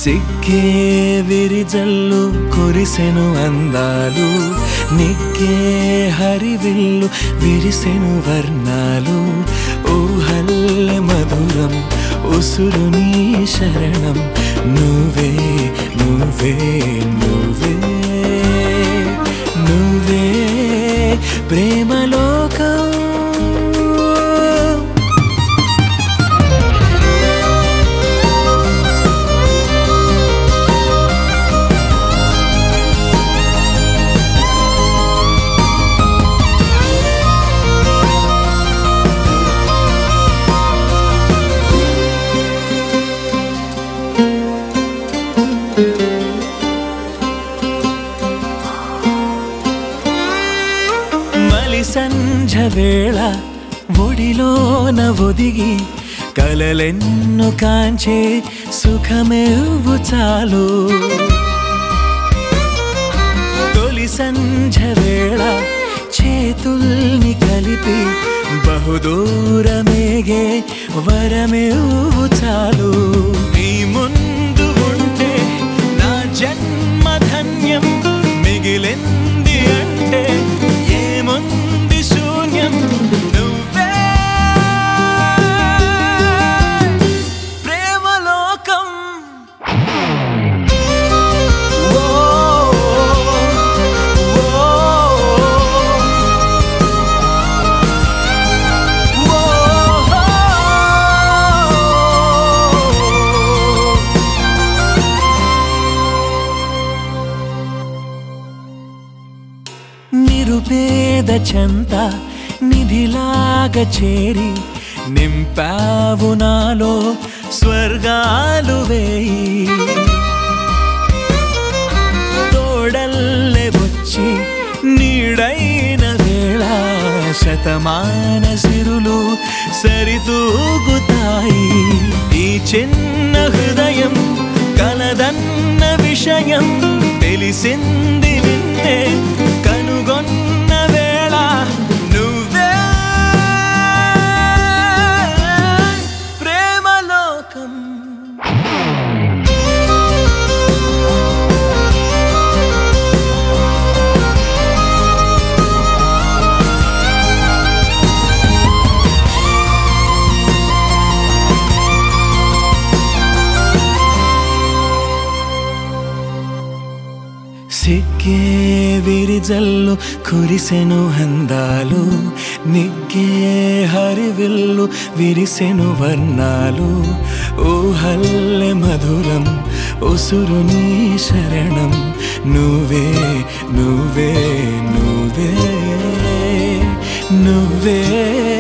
సిక్కే విరిజల్లు కురిసెను అందాలు నిక్కే హరివిల్లు విరిసెను వర్ణాలు ఊహల్లె మధురం ఉసురు నీ శరణం నువ్వే నువ్వే నువ్వే నువ్వే ప్రేమలోకం మలి సంఝ వేళ ఒడిలోన ఒదిగి కలలెన్ను కాంచే సుఖమేవు చాలు తొలి సంఝ వేళ చేతుల్ని కలిపి బహుదూరమేగే వరమేవు చాలు నీ ముందు ఉంటే నా జన్మ ధన్యం మిగిలింది అంటే ఏముంది శూన్యం నువ్వే ప్రేమలోకం ఓ నిరుపేద చెంత నిధిలాగా చేరి నింపావు నాలో స్వర్గాలు వేయి తోడల్లే వచ్చి నీడైన వేళ శతమాన సిరులు సరితూగుతాయి ఈ చిన్న హృదయం కలదన్న విషయం తెలిసింది నిన్నే కనుగొన్న వేళ నువ్వే ప్రేమలోకం సిక్కే విరిజల్లు కురిసెను హందాలు నిగ్గే హరివిల్లు విరిసెను వర్ణాలు ఊహల్లె మధురం ఉసురు నీ శరణం నువ్వే నువ్వే నువ్వే నువ్వే